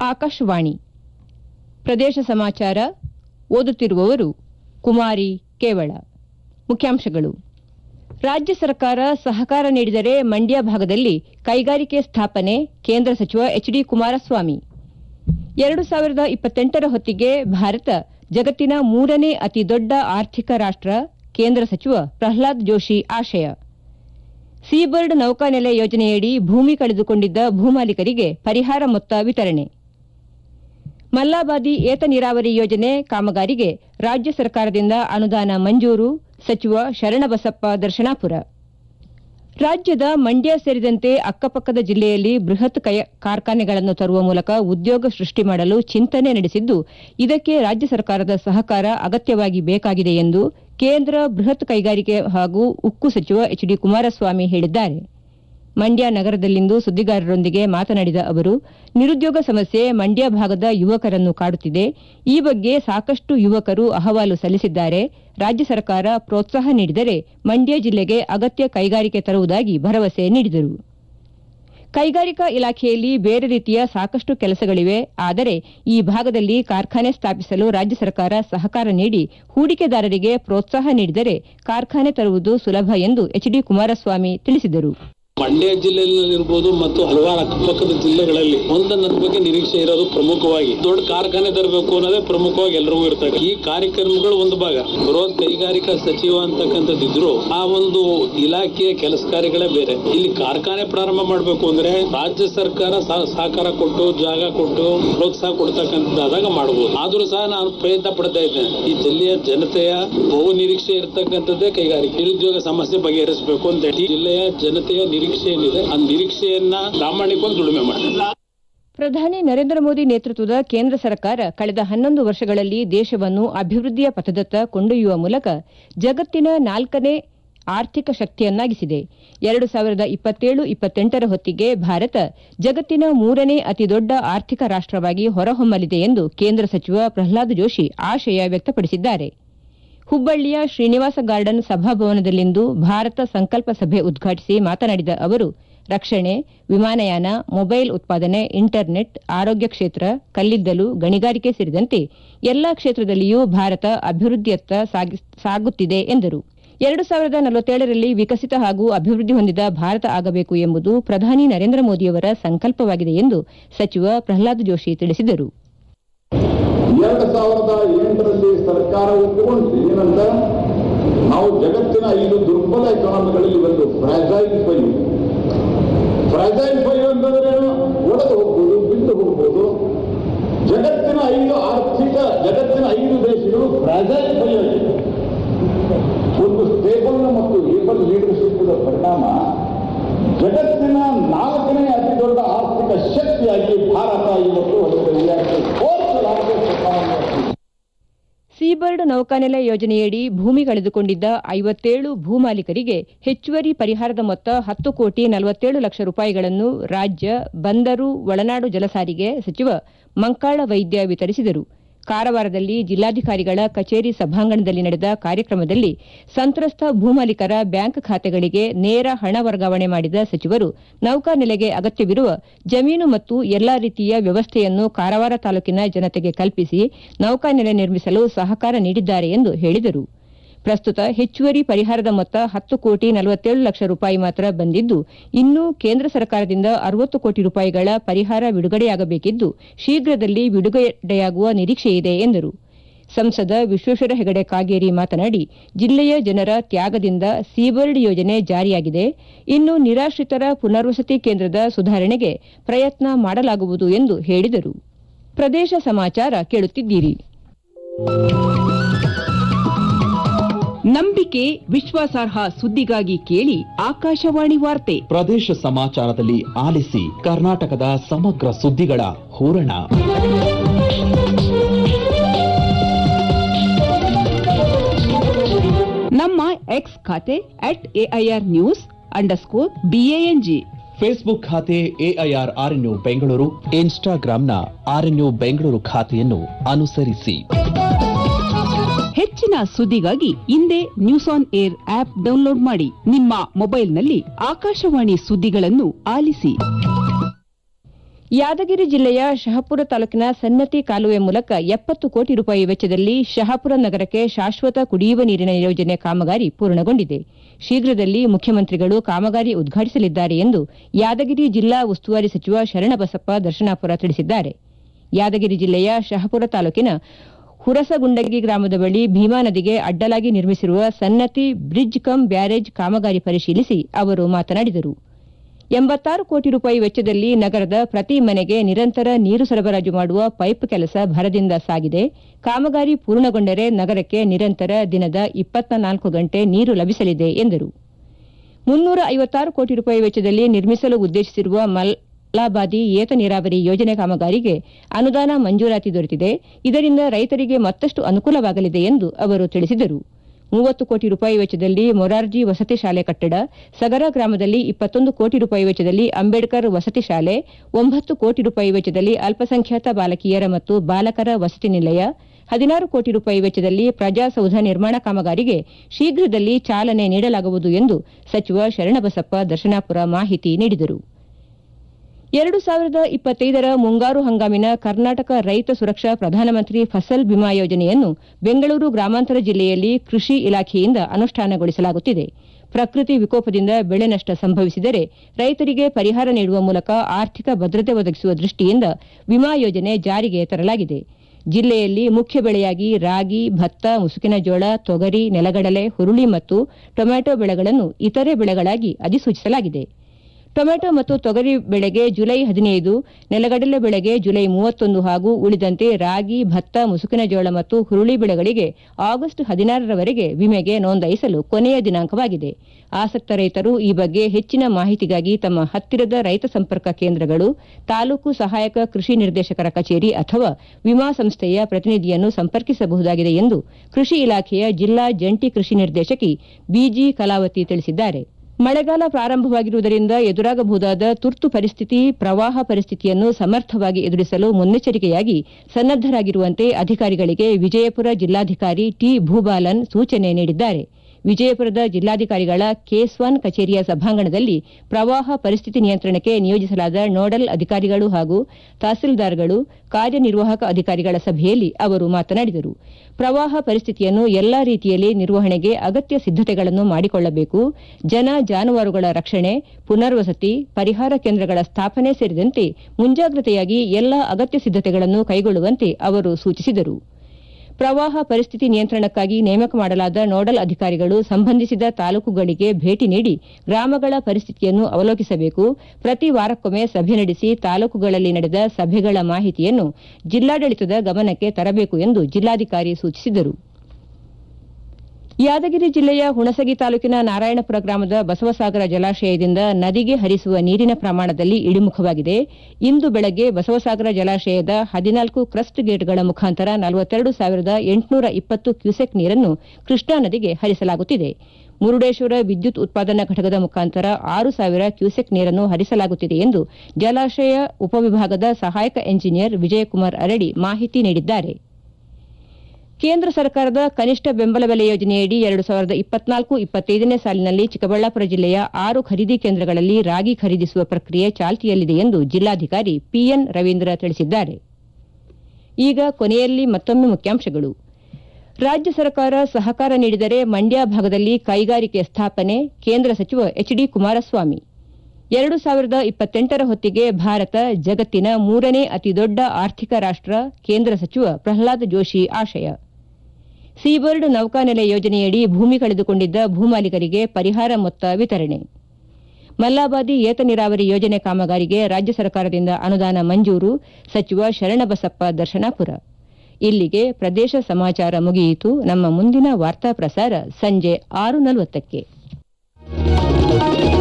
ಆಕಾಶವಾಣಿ ಪ್ರದೇಶ ಸಮಾಚಾರ ಓದುತ್ತಿರುವವರು ಕುಮಾರಿ ಕೇವಳ ಮುಖ್ಯಾಂಶಗಳು ರಾಜ್ಯ ಸರ್ಕಾರ ಸಹಕಾರ ನೀಡಿದರೆ ಮಂಡ್ಯ ಭಾಗದಲ್ಲಿ ಕೈಗಾರಿಕೆ ಸ್ಥಾಪನೆ ಕೇಂದ್ರ ಸಚಿವ ಎಚ್ ಡಿ ಕುಮಾರಸ್ವಾಮಿ ಎರಡು ಸಾವಿರದ ಇಪ್ಪತ್ತೆಂಟರ ಹೊತ್ತಿಗೆ ಭಾರತ ಜಗತ್ತಿನ ಮೂರನೇ ಅತಿ ದೊಡ್ಡ ಆರ್ಥಿಕ ರಾಷ್ಟ ಕೇಂದ್ರ ಸಚಿವ ಪ್ರಹ್ಲಾದ್ ಜೋಶಿ ಆಶಯ ಸೀಬರ್ಡ್ ನೌಕಾನೆಲೆ ಯೋಜನೆಯಡಿ ಭೂಮಿ ಕಳೆದುಕೊಂಡಿದ್ದ ಭೂಮಾಲೀಕರಿಗೆ ಪರಿಹಾರ ಮೊತ್ತ ವಿತರಣೆ ಮಲ್ಲಾಬಾದಿ ಏತ ನೀರಾವರಿ ಯೋಜನೆ ಕಾಮಗಾರಿಗೆ ರಾಜ್ಯ ಸರ್ಕಾರದಿಂದ ಅನುದಾನ ಮಂಜೂರು ಸಚಿವ ಶರಣಬಸಪ್ಪ ದರ್ಶನಾಪುರ ರಾಜ್ಯದ ಮಂಡ್ಯ ಸೇರಿದಂತೆ ಅಕ್ಕಪಕ್ಕದ ಜಿಲ್ಲೆಯಲ್ಲಿ ಬೃಹತ್ ಕಾರ್ಖಾನೆಗಳನ್ನು ತರುವ ಮೂಲಕ ಉದ್ಯೋಗ ಸೃಷ್ಟಿ ಮಾಡಲು ಚಿಂತನೆ ನಡೆಸಿದ್ದು ಇದಕ್ಕೆ ರಾಜ್ಯ ಸರ್ಕಾರದ ಸಹಕಾರ ಅಗತ್ಯವಾಗಿ ಬೇಕಾಗಿದೆ ಎಂದು ಕೇಂದ್ರ ಬೃಹತ್ ಕೈಗಾರಿಕೆ ಹಾಗೂ ಉಕ್ಕು ಸಚಿವ ಎಚ್ ಡಿ ಕುಮಾರಸ್ವಾಮಿ ಹೇಳಿದ್ದಾರೆ ಮಂಡ್ಯ ನಗರದಲ್ಲಿಂದು ಸುದ್ದಿಗಾರರೊಂದಿಗೆ ಮಾತನಾಡಿದ ಅವರು ನಿರುದ್ಯೋಗ ಸಮಸ್ಯೆ ಮಂಡ್ಯ ಭಾಗದ ಯುವಕರನ್ನು ಕಾಡುತ್ತಿದೆ ಈ ಬಗ್ಗೆ ಸಾಕಷ್ಟು ಯುವಕರು ಅಹವಾಲು ಸಲ್ಲಿಸಿದ್ದಾರೆ ರಾಜ್ಯ ಸರ್ಕಾರ ಪ್ರೋತ್ಸಾಹ ನೀಡಿದರೆ ಮಂಡ್ಯ ಜಿಲ್ಲೆಗೆ ಅಗತ್ಯ ಕೈಗಾರಿಕೆ ತರುವುದಾಗಿ ಭರವಸೆ ನೀಡಿದರು ಕೈಗಾರಿಕಾ ಇಲಾಖೆಯಲ್ಲಿ ಬೇರೆ ರೀತಿಯ ಸಾಕಷ್ಟು ಕೆಲಸಗಳಿವೆ ಆದರೆ ಈ ಭಾಗದಲ್ಲಿ ಕಾರ್ಖಾನೆ ಸ್ಥಾಪಿಸಲು ರಾಜ್ಯ ಸರ್ಕಾರ ಸಹಕಾರ ನೀಡಿ ಹೂಡಿಕೆದಾರರಿಗೆ ಪ್ರೋತ್ಸಾಹ ನೀಡಿದರೆ ಕಾರ್ಖಾನೆ ತರುವುದು ಸುಲಭ ಎಂದು ಎಚ್ ಡಿ ಕುಮಾರಸ್ವಾಮಿ ತಿಳಿಸಿದರು ಮಂಡ್ಯ ಜಿಲ್ಲೆಯಲ್ಲಿರ್ಬೋದು ಮತ್ತು ಹಲವಾರು ಅಕ್ಕಪಕ್ಕದ ಜಿಲ್ಲೆಗಳಲ್ಲಿ ಒಂದು ನನ್ನ ಬಗ್ಗೆ ನಿರೀಕ್ಷೆ ಇರೋದು ಪ್ರಮುಖವಾಗಿ ದೊಡ್ಡ ಕಾರ್ಖಾನೆ ತರಬೇಕು ಅನ್ನೋದೇ ಪ್ರಮುಖವಾಗಿ ಎಲ್ರಿಗೂ ಇರ್ತದೆ ಈ ಕಾರ್ಯಕ್ರಮಗಳು ಒಂದು ಭಾಗ ಬೃಹತ್ ಕೈಗಾರಿಕಾ ಸಚಿವ ಅಂತಕ್ಕಂಥದ್ದಿದ್ರು ಆ ಒಂದು ಇಲಾಖೆಯ ಕೆಲಸ ಕಾರ್ಯಗಳೇ ಬೇರೆ ಇಲ್ಲಿ ಕಾರ್ಖಾನೆ ಪ್ರಾರಂಭ ಮಾಡಬೇಕು ಅಂದ್ರೆ ರಾಜ್ಯ ಸರ್ಕಾರ ಸಹ- ಸಹಕಾರ ಕೊಟ್ಟು ಜಾಗ ಕೊಟ್ಟು ಪ್ರೋತ್ಸಾಹ ಕೊಡ್ತಕ್ಕಂಥದ್ದಾದಾಗ ಮಾಡಬಹುದು ಆದ್ರೂ ಸಹ ನಾನು ಪ್ರಯತ್ನ ಪಡ್ತಾ ಇದ್ದೇನೆ ಈ ಜಿಲ್ಲೆಯ ಜನತೆಯ ಬಹು ನಿರೀಕ್ಷೆ ಇರ್ತಕ್ಕಂಥದ್ದೇ ಕೈಗಾರಿಕೆ ನಿರುದ್ಯೋಗ ಸಮಸ್ಯೆ ಬಗೆಹರಿಸಬೇಕು ಅಂತ ಹೇಳಿ ಈ ಜಿಲ್ಲೆಯ ಜನತೆಯ ನಿರೀಕ್ಷೆ ಏನಿದೆ ಆ ನಿರೀಕ್ಷೆಯನ್ನ ಪ್ರಾಮಾಣಿಕವಾಗಿ ದುಡಿಮೆ ಮಾಡಿ ಪ್ರಧಾನಿ ನರೇಂದ್ರ ಮೋದಿ ನೇತೃತ್ವದ ಕೇಂದ್ರ ಸರ್ಕಾರ ಕಳೆದ ಹನ್ನೊಂದು ವರ್ಷಗಳಲ್ಲಿ ದೇಶವನ್ನು ಅಭಿವೃದ್ಧಿಯ ಪಥದತ್ತ ಕೊಂಡೊಯ್ಯುವ ಮೂಲಕ ಜಗತ್ತಿನ ನಾಲ್ಕನೇ ಆರ್ಥಿಕ ಶಕ್ತಿಯನ್ನಾಗಿಸಿದೆ ಎರಡು ಸಾವಿರದ ಇಪ್ಪತ್ತೇಳು ಇಪ್ಪತ್ತೆಂಟರ ಹೊತ್ತಿಗೆ ಭಾರತ ಜಗತ್ತಿನ ಮೂರನೇ ಅತಿದೊಡ್ಡ ಆರ್ಥಿಕ ರಾಷ್ಟವಾಗಿ ಹೊರಹೊಮ್ಮಲಿದೆ ಎಂದು ಕೇಂದ್ರ ಸಚಿವ ಪ್ರಹ್ಲಾದ್ ಜೋಶಿ ಆಶಯ ವ್ಯಕ್ತಪಡಿಸಿದ್ದಾರೆ ಹುಬ್ಬಳ್ಳಿಯ ಶ್ರೀನಿವಾಸ ಗಾರ್ಡನ್ ಸಭಾಭವನದಲ್ಲಿಂದು ಭಾರತ ಸಂಕಲ್ಪ ಸಭೆ ಉದ್ಘಾಟಿಸಿ ಮಾತನಾಡಿದ ಅವರು ರಕ್ಷಣೆ ವಿಮಾನಯಾನ ಮೊಬೈಲ್ ಉತ್ಪಾದನೆ ಇಂಟರ್ನೆಟ್ ಆರೋಗ್ಯ ಕ್ಷೇತ್ರ ಕಲ್ಲಿದ್ದಲು ಗಣಿಗಾರಿಕೆ ಸೇರಿದಂತೆ ಎಲ್ಲಾ ಕ್ಷೇತ್ರದಲ್ಲಿಯೂ ಭಾರತ ಅಭಿವೃದ್ಧಿಯತ್ತ ಸಾಗಿ- ಸಾಗುತ್ತಿದೆ ಎಂದರು ಎರಡು ಸಾವಿರದ ನಲವತ್ತೇಳರಲ್ಲಿ ವಿಕಸಿತ ಹಾಗೂ ಅಭಿವೃದ್ಧಿ ಹೊಂದಿದ ಭಾರತ ಆಗಬೇಕು ಎಂಬುದು ಪ್ರಧಾನಿ ನರೇಂದ್ರ ಮೋದಿಯವರ ಸಂಕಲ್ಪವಾಗಿದೆ ಎಂದು ಸಚಿವ ಪ್ರಹ್ಲಾದ್ ಜೋಶಿ ತಿಳಿಸಿದರು ಎರಡು ಸಾವಿರದ ಎಂಟರಲ್ಲಿ ಸರ್ಕಾರ ಒಪ್ಪಿಕೊಂಡು ಏನಂತ ನಾವು ಜಗತ್ತಿನ ಐದು ದುರ್ಬಲ ಎಕಾನಮಿಗಳಲ್ಲಿ ಒಂದು ಫ್ರಾಜೈಲ್ ಫೈವ್ ಫ್ರಾಜೈಲ್ ಫೈವ್ ಅಂತಂದ್ರೆ ಏನು? ಒಡೆದು ಹೋಗ್ಬೋದು ಬಿದ್ದು ಹೋಗ್ಬೋದು ಜಗತ್ತಿನ ಐದು ಆರ್ಥಿಕ ಜಗತ್ತಿನ ಐದು ದೇಶಗಳು ಫ್ರಾಜೈಲ್ ಫೈವ್ ಆಗಿದೆ ಒಂದು ಸ್ಟೇಬಲ್ ಮತ್ತು ಏಬಲ್ ಲೀಡರ್ಶಿಪ್ ಪರಿಣಾಮ ಜಗತ್ತಿನ ನಾಲ್ಕನೇ ಅತಿ ದೊಡ್ಡ ಆರ್ಥಿಕ ಶಕ್ತಿಯಾಗಿ ಭಾರತ ಇವತ್ತು ಒಂದು ಫೋರ್ತ್ ಲಾರ್ಜೆಸ್ಟ್ ಎಕಾನಮಿ ಸೀಬರ್ಡ್ ನೌಕಾನೆಲೆ ಯೋಜನೆಯಡಿ ಭೂಮಿ ಕಳೆದುಕೊಂಡಿದ್ದ ಐವತ್ತೇಳು ಭೂಮಾಲೀಕರಿಗೆ ಹೆಚ್ಚುವರಿ ಪರಿಹಾರದ ಮೊತ್ತ ಹತ್ತು ಕೋಟಿ ನಲವತ್ತೇಳು ಲಕ್ಷ ರೂಪಾಯಿಗಳನ್ನು ರಾಜ್ಯ ಬಂದರು ಒಳನಾಡು ಜಲಸಾರಿಗೆ ಸಚಿವ ಮಂಕಾಳ ವೈದ್ಯ ವಿತರಿಸಿದರು ಕಾರವಾರದಲ್ಲಿ ಜಿಲ್ಲಾಧಿಕಾರಿಗಳ ಕಚೇರಿ ಸಭಾಂಗಣದಲ್ಲಿ ನಡೆದ ಕಾರ್ಯಕ್ರಮದಲ್ಲಿ ಸಂತ್ರಸ್ತ ಭೂಮಾಲೀಕರ ಬ್ಯಾಂಕ್ ಖಾತೆಗಳಿಗೆ ನೇರ ಹಣ ವರ್ಗಾವಣೆ ಮಾಡಿದ ಸಚಿವರು ನೌಕಾನೆಲೆಗೆ ಅಗತ್ಯವಿರುವ ಜಮೀನು ಮತ್ತು ಎಲ್ಲಾ ರೀತಿಯ ವ್ಯವಸ್ಥೆಯನ್ನು ಕಾರವಾರ ತಾಲೂಕಿನ ಜನತೆಗೆ ಕಲ್ಪಿಸಿ ನೌಕಾನೆಲೆ ನಿರ್ಮಿಸಲು ಸಹಕಾರ ನೀಡಿದ್ದಾರೆ ಎಂದು ಹೇಳಿದರು ಪ್ರಸ್ತುತ ಹೆಚ್ಚುವರಿ ಪರಿಹಾರದ ಮೊತ್ತ ಹತ್ತು ಕೋಟಿ ನಲವತ್ತೇಳು ಲಕ್ಷ ರೂಪಾಯಿ ಮಾತ್ರ ಬಂದಿದ್ದು ಇನ್ನೂ ಕೇಂದ್ರ ಸರ್ಕಾರದಿಂದ ಅರವತ್ತು ಕೋಟಿ ರೂಪಾಯಿಗಳ ಪರಿಹಾರ ಬಿಡುಗಡೆಯಾಗಬೇಕಿದ್ದು ಶೀಘ್ರದಲ್ಲಿ ಬಿಡುಗಡೆಯಾಗುವ ನಿರೀಕ್ಷೆಯಿದೆ ಎಂದರು ಸಂಸದ ವಿಶ್ವೇಶ್ವರ ಹೆಗಡೆ ಕಾಗೇರಿ ಮಾತನಾಡಿ ಜಿಲ್ಲೆಯ ಜನರ ತ್ಯಾಗದಿಂದ ಸೀಬರ್ಡ್ ಯೋಜನೆ ಜಾರಿಯಾಗಿದೆ ಇನ್ನು ನಿರಾಶ್ರಿತರ ಪುನರ್ವಸತಿ ಕೇಂದ್ರದ ಸುಧಾರಣೆಗೆ ಪ್ರಯತ್ನ ಮಾಡಲಾಗುವುದು ಎಂದು ಹೇಳಿದರು ಪ್ರದೇಶ ಸಮಾಚಾರ ಕೇಳುತ್ತಿದ್ದೀರಿ ನಂಬಿಕೆ ವಿಶ್ವಾಸಾರ್ಹ ಸುದ್ದಿಗಾಗಿ ಕೇಳಿ ಆಕಾಶವಾಣಿ ವಾರ್ತೆ ಪ್ರದೇಶ ಸಮಾಚಾರದಲ್ಲಿ ಆಲಿಸಿ ಕರ್ನಾಟಕದ ಸಮಗ್ರ ಸುದ್ದಿಗಳ ಹೂರಣ ನಮ್ಮ ಎಕ್ಸ್ ಖಾತೆ at AIR news underscore B A N G Facebook ಖಾತೆ ಎಐಆರ್ ಆರ್ಎನ್ಯು ಬೆಂಗಳೂರು ಇನ್ಸ್ಟಾಗ್ರಾಂನ ಆರ್ಎನ್ಯು ಬೆಂಗಳೂರು ಖಾತೆಯನ್ನು ಅನುಸರಿಸಿ ಹೆಚ್ಚಿನ ಸುದ್ದಿಗಾಗಿ ಹಿಂದೆ news on air app download ಮಾಡಿ ನಿಮ್ಮ ಮೊಬೈಲ್ನಲ್ಲಿ ಆಕಾಶವಾಣಿ ಸುದ್ದಿಗಳನ್ನು ಆಲಿಸಿ ಯಾದಗಿರಿ ಜಿಲ್ಲೆಯ ಶಹಪುರ ತಾಲೂಕಿನ ಸನ್ನತಿ ಕಾಲುವೆ ಮೂಲಕ ಎಪ್ಪತ್ತು ಕೋಟಿ ರೂಪಾಯಿ ವೆಚ್ಚದಲ್ಲಿ ಶಹಾಪುರ ನಗರಕ್ಕೆ ಶಾಶ್ವತ ಕುಡಿಯುವ ನೀರಿನ ಯೋಜನೆ ಕಾಮಗಾರಿ ಪೂರ್ಣಗೊಂಡಿದೆ ಶೀಘ್ರದಲ್ಲಿ ಮುಖ್ಯಮಂತ್ರಿಗಳು ಕಾಮಗಾರಿ ಉದ್ಘಾಟಿಸಲಿದ್ದಾರೆ ಎಂದು ಯಾದಗಿರಿ ಜಿಲ್ಲಾ ಉಸ್ತುವಾರಿ ಸಚಿವ ಶರಣಬಸಪ್ಪ ದರ್ಶನಾಪುರ ತಿಳಿಸಿದ್ದಾರೆ ಯಾದಗಿರಿ ಜಿಲ್ಲೆಯ ಶಹಪುರ ತಾಲೂಕಿನ ಹುರಸಗುಂಡಗಿ ಗ್ರಾಮದ ಬಳಿ ಭೀಮಾ ನದಿಗೆ ಅಡ್ಡಲಾಗಿ ನಿರ್ಮಿಸಿರುವ ಸನ್ನತಿ ಬ್ರಿಡ್ಜ್ ಕಮ್ ಬ್ಯಾರೇಜ್ ಕಾಮಗಾರಿ ಪರಿಶೀಲಿಸಿ ಅವರು ಮಾತನಾಡಿದರು ಎಂಬತ್ತಾರು ಕೋಟಿ ರೂಪಾಯಿ ವೆಚ್ಚದಲ್ಲಿ ನಗರದ ಪ್ರತಿ ಮನೆಗೆ ನಿರಂತರ ನೀರು ಸರಬರಾಜು ಮಾಡುವ ಪೈಪ್ ಕೆಲಸ ಭರದಿಂದ ಸಾಗಿದೆ ಕಾಮಗಾರಿ ಪೂರ್ಣಗೊಂಡರೆ ನಗರಕ್ಕೆ ನಿರಂತರ ದಿನದ ಇಪ್ಪತ್ತ ನಾಲ್ಕು ಗಂಟೆ ನೀರು ಲಭಿಸಲಿದೆ ಎಂದರು ಮುನ್ನೂರ ಐವತ್ತಾರು ಕೋಟಿ ರೂಪಾಯಿ ವೆಚ್ಚದಲ್ಲಿ ನಿರ್ಮಿಸಲು ಉದ್ದೇಶಿಸಿರುವ ಮಲ್ಲಾಬಾದಿ ಏತ ನೀರಾವರಿ ಯೋಜನೆ ಕಾಮಗಾರಿಗೆ ಅನುದಾನ ಮಂಜೂರಾತಿ ದೊರೆತಿದೆ ಇದರಿಂದ ರೈತರಿಗೆ ಮತ್ತಷ್ಟು ಅನುಕೂಲವಾಗಲಿದೆ ಎಂದು ಅವರು ತಿಳಿಸಿದರು ಮೂವತ್ತು ಕೋಟಿ ರೂಪಾಯಿ ವೆಚ್ಚದಲ್ಲಿ ಮೊರಾರ್ಜಿ ವಸತಿ ಶಾಲೆ ಕಟ್ಟಡ ಸಗರ ಗ್ರಾಮದಲ್ಲಿ ಇಪ್ಪತ್ತೊಂದು ಕೋಟಿ ರೂಪಾಯಿ ವೆಚ್ಚದಲ್ಲಿ ಅಂಬೇಡ್ಕರ್ ವಸತಿ ಶಾಲೆ ಒಂಬತ್ತು ಕೋಟಿ ರೂಪಾಯಿ ವೆಚ್ಚದಲ್ಲಿ ಅಲ್ಪಸಂಖ್ಯಾತ ಬಾಲಕಿಯರ ಮತ್ತು ಬಾಲಕರ ವಸತಿ ನಿಲಯ ಹದಿನಾರು ಕೋಟಿ ರೂಪಾಯಿ ವೆಚ್ಚದಲ್ಲಿ ಪ್ರಜಾಸೌಧ ನಿರ್ಮಾಣ ಕಾಮಗಾರಿಗೆ ಶೀಘ್ರದಲ್ಲಿ ಚಾಲನೆ ನೀಡಲಾಗುವುದು ಎಂದು ಸಚಿವ ಶರಣಬಸಪ್ಪ ದರ್ಶನಾಪುರ ಮಾಹಿತಿ ನೀಡಿದರು ಎರಡು ಸಾವಿರದ ಇಪ್ಪತ್ತೈದರ ಮುಂಗಾರು ಹಂಗಾಮಿನ ಕರ್ನಾಟಕ ರೈತ ಸುರಕ್ಷಾ ಪ್ರಧಾನಮಂತ್ರಿ ಫಸಲ್ ಬಿಮಾ ಯೋಜನೆಯನ್ನು ಬೆಂಗಳೂರು ಗ್ರಾಮಾಂತರ ಜಿಲ್ಲೆಯಲ್ಲಿ ಕೃಷಿ ಇಲಾಖೆಯಿಂದ ಅನುಷ್ಠಾನಗೊಳಿಸಲಾಗುತ್ತಿದೆ ಪ್ರಕೃತಿ ವಿಕೋಪದಿಂದ ಬೆಳೆ ನಷ್ಟ ಸಂಭವಿಸಿದರೆ ರೈತರಿಗೆ ಪರಿಹಾರ ನೀಡುವ ಮೂಲಕ ಆರ್ಥಿಕ ಭದ್ರತೆ ಒದಗಿಸುವ ದೃಷ್ಟಿಯಿಂದ ವಿಮಾ ಯೋಜನೆ ಜಾರಿಗೆ ತರಲಾಗಿದೆ ಜಿಲ್ಲೆಯಲ್ಲಿ ಮುಖ್ಯ ಬೆಳೆಯಾಗಿ ರಾಗಿ ಭತ್ತ ಮುಸುಕಿನ ಜೋಳ ತೊಗರಿ ನೆಲಗಡಲೆ ಹುರುಳಿ ಮತ್ತು ಟೊಮ್ಯಾಟೊ ಬೆಳೆಗಳನ್ನು ಇತರೆ ಬೆಳೆಗಳಾಗಿ ಅಧಿಸೂಚಿಸಲಾಗಿದೆ ಟೊಮೆಟೊ ಮತ್ತು ತೊಗರಿ ಬೆಳೆಗೆ ಜುಲೈ ಹದಿನೈದು ನೆಲಗಡಲೆ ಬೆಳೆಗೆ ಜುಲೈ ಮೂವತ್ತೊಂದು ಹಾಗೂ ಉಳಿದಂತೆ ರಾಗಿ ಭತ್ತ ಮುಸುಕಿನ ಜೋಳ ಮತ್ತು ಹುರುಳಿ ಬೆಳೆಗಳಿಗೆ ಆಗಸ್ಟ್ ಹದಿನಾರರವರೆಗೆ ವಿಮೆಗೆ ನೋಂದಾಯಿಸಲು ಕೊನೆಯ ದಿನಾಂಕವಾಗಿದೆ ಆಸಕ್ತ ರೈತರು ಈ ಬಗ್ಗೆ ಹೆಚ್ಚಿನ ಮಾಹಿತಿಗಾಗಿ ತಮ್ಮ ಹತ್ತಿರದ ರೈತ ಸಂಪರ್ಕ ಕೇಂದ್ರಗಳು ತಾಲೂಕು ಸಹಾಯಕ ಕೃಷಿ ನಿರ್ದೇಶಕರ ಕಚೇರಿ ಅಥವಾ ವಿಮಾ ಸಂಸ್ಥೆಯ ಪ್ರತಿನಿಧಿಯನ್ನು ಸಂಪರ್ಕಿಸಬಹುದಾಗಿದೆ ಎಂದು ಕೃಷಿ ಇಲಾಖೆಯ ಜಿಲ್ಲಾ ಜಂಟಿ ಕೃಷಿ ನಿರ್ದೇಶಕಿ ಬಿಜಿ ಕಲಾವತಿ ತಿಳಿಸಿದ್ದಾರೆ ಮಳೆಗಾಲ ಪ್ರಾರಂಭವಾಗಿರುವುದರಿಂದ ಎದುರಾಗಬಹುದಾದ ತುರ್ತು ಪರಿಸ್ಥಿತಿ ಪ್ರವಾಹ ಪರಿಸ್ಥಿತಿಯನ್ನು ಸಮರ್ಥವಾಗಿ ಎದುರಿಸಲು ಮುನ್ನೆಚ್ಚರಿಕೆಯಾಗಿ ಸನ್ನದ್ದರಾಗಿರುವಂತೆ ಅಧಿಕಾರಿಗಳಿಗೆ ವಿಜಯಪುರ ಜಿಲ್ಲಾಧಿಕಾರಿ ಟಿ ಭೂಬಾಲನ್ ಸೂಚನೆ ನೀಡಿದ್ದಾರೆ ವಿಜಯಪುರದ ಜಿಲ್ಲಾಧಿಕಾರಿಗಳ ಕೇಸ್ ಒನ್ ಕಚೇರಿಯ ಸಭಾಂಗಣದಲ್ಲಿ ಪ್ರವಾಹ ಪರಿಸ್ಥಿತಿ ನಿಯಂತ್ರಣಕ್ಕೆ ನಿಯೋಜಿಸಲಾದ ನೋಡಲ್ ಅಧಿಕಾರಿಗಳು ಹಾಗೂ ತಹಸೀಲ್ದಾರ್ಗಳು ಕಾರ್ಯನಿರ್ವಾಹಕ ಅಧಿಕಾರಿಗಳ ಸಭೆಯಲ್ಲಿ ಅವರು ಮಾತನಾಡಿದರು ಪ್ರವಾಹ ಪರಿಸ್ಥಿತಿಯನ್ನು ಎಲ್ಲಾ ರೀತಿಯಲ್ಲಿ ನಿರ್ವಹಣೆಗೆ ಅಗತ್ಯ ಸಿದ್ದತೆಗಳನ್ನು ಮಾಡಿಕೊಳ್ಳಬೇಕು ಜನ ಜಾನುವಾರುಗಳ ರಕ್ಷಣೆ ಪುನರ್ವಸತಿ ಪರಿಹಾರ ಕೇಂದ್ರಗಳ ಸ್ಥಾಪನೆ ಸೇರಿದಂತೆ ಮುಂಜಾಗ್ರತೆಯಾಗಿ ಎಲ್ಲಾ ಅಗತ್ಯ ಸಿದ್ದತೆಗಳನ್ನು ಕೈಗೊಳ್ಳುವಂತೆ ಅವರು ಸೂಚಿಸಿದರು ಪ್ರವಾಹ ಪರಿಸ್ಥಿತಿ ನಿಯಂತ್ರಣಕ್ಕಾಗಿ ನೇಮಕ ಮಾಡಲಾದ ನೋಡಲ್ ಅಧಿಕಾರಿಗಳು ಸಂಬಂಧಿಸಿದ ತಾಲೂಕುಗಳಿಗೆ ಭೇಟಿ ನೀಡಿ ಗ್ರಾಮಗಳ ಪರಿಸ್ಥಿತಿಯನ್ನು ಅವಲೋಕಿಸಬೇಕು ಪ್ರತಿ ವಾರಕ್ಕೊಮ್ಮೆ ಸಭೆ ನಡೆಸಿ ತಾಲೂಕುಗಳಲ್ಲಿ ನಡೆದ ಸಭೆಗಳ ಮಾಹಿತಿಯನ್ನು ಜಿಲ್ಲಾಡಳಿತದ ಗಮನಕ್ಕೆ ತರಬೇಕು ಎಂದು ಜಿಲ್ಲಾಧಿಕಾರಿ ಸೂಚಿಸಿದರು ಯಾದಗಿರಿ ಜಿಲ್ಲೆಯ ಹುಣಸಗಿ ತಾಲೂಕಿನ ನಾರಾಯಣಪುರ ಗ್ರಾಮದ ಬಸವಸಾಗರ ಜಲಾಶಯದಿಂದ ನದಿಗೆ ಹರಿಸುವ ನೀರಿನ ಪ್ರಮಾಣದಲ್ಲಿ ಇಳಿಮುಖವಾಗಿದೆ ಇಂದು ಬೆಳಗ್ಗೆ ಬಸವಸಾಗರ ಜಲಾಶಯದ ಹದಿನಾಲ್ಕು ಕ್ರಸ್ಟ್ ಗೇಟ್ಗಳ ಮುಖಾಂತರ ನಲವತ್ತೆರಡು ಸಾವಿರದ ಎಂಟುನೂರ ಇಪ್ಪತ್ತು ಕ್ಯೂಸೆಕ್ ನೀರನ್ನು ಕೃಷ್ಣಾ ನದಿಗೆ ಹರಿಸಲಾಗುತ್ತಿದೆ ಮುರುಡೇಶ್ವರ ವಿದ್ಯುತ್ ಉತ್ಪಾದನಾ ಘಟಕದ ಮುಖಾಂತರ ಆರು ಸಾವಿರ ಕ್ಯೂಸೆಕ್ ನೀರನ್ನು ಹರಿಸಲಾಗುತ್ತಿದೆ ಎಂದು ಜಲಾಶಯ ಉಪವಿಭಾಗದ ಸಹಾಯಕ ಎಂಜಿನಿಯರ್ ವಿಜಯಕುಮಾರ್ ಅರಡಿ ಮಾಹಿತಿ ನೀಡಿದ್ದಾರೆ ಕೇಂದ್ರ ಸರ್ಕಾರದ ಕನಿಷ್ಠ ಬೆಂಬಲ ಬೆಲೆ ಯೋಜನೆಯಡಿ ಎರಡು ಸಾವಿರದ ಇಪ್ಪತ್ನಾಲ್ಕು ಇಪ್ಪತ್ತೈದನೇ ಸಾಲಿನಲ್ಲಿ ಚಿಕ್ಕಬಳ್ಳಾಪುರ ಜಿಲ್ಲೆಯ ಆರು ಖರೀದಿ ಕೇಂದ್ರಗಳಲ್ಲಿ ರಾಗಿ ಖರೀದಿಸುವ ಪ್ರಕ್ರಿಯೆ ಚಾಲ್ತಿಯಲ್ಲಿದೆ ಎಂದು ಜಿಲ್ಲಾಧಿಕಾರಿ ಪಿಎನ್ ರವೀಂದ್ರ ತಿಳಿಸಿದ್ದಾರೆ ಈಗ ಕೊನೆಯಲ್ಲಿ ಮತ್ತೊಮ್ಮೆ ಮುಖ್ಯಾಂಶಗಳು ರಾಜ್ಯ ಸರ್ಕಾರ ಸಹಕಾರ ನೀಡಿದರೆ ಮಂಡ್ಯ ಭಾಗದಲ್ಲಿ ಕೈಗಾರಿಕೆ ಸ್ಥಾಪನೆ ಕೇಂದ್ರ ಸಚಿವ ಎಚ್ಡಿ ಕುಮಾರಸ್ವಾಮಿ ಎರಡು ಸಾವಿರದ ಇಪ್ಪತ್ತೆಂಟರ ಹೊತ್ತಿಗೆ ಭಾರತ ಜಗತ್ತಿನ ಮೂರನೇ ಅತಿದೊಡ್ಡ ಆರ್ಥಿಕ ರಾಷ್ಟ ಕೇಂದ್ರ ಸಚಿವ ಪ್ರಹ್ಲಾದ್ ಜೋಶಿ ಆಶಯ ಸೀಬರ್ಡ್ ನೌಕಾನೆಲೆ ಯೋಜನೆಯಡಿ ಭೂಮಿ ಕಳೆದುಕೊಂಡಿದ್ದ ಭೂಮಾಲೀಕರಿಗೆ ಪರಿಹಾರ ಮೊತ್ತ ವಿತರಣೆ ಮಲ್ಲಾಬಾದಿ ಏತ ನೀರಾವರಿ ಯೋಜನೆ ಕಾಮಗಾರಿಗೆ ರಾಜ್ಯ ಸರ್ಕಾರದಿಂದ ಅನುದಾನ ಮಂಜೂರು ಸಚಿವ ಶರಣಬಸಪ್ಪ ದರ್ಶನಾಪುರ ಇಲ್ಲಿಗೆ ಪ್ರದೇಶ ಸಮಾಚಾರ ಮುಗಿಯಿತು ನಮ್ಮ ಮುಂದಿನ ವಾರ್ತಾ ಪ್ರಸಾರ ಸಂಜೆ ಆರು ನಲವತ್ತಕ್ಕೆ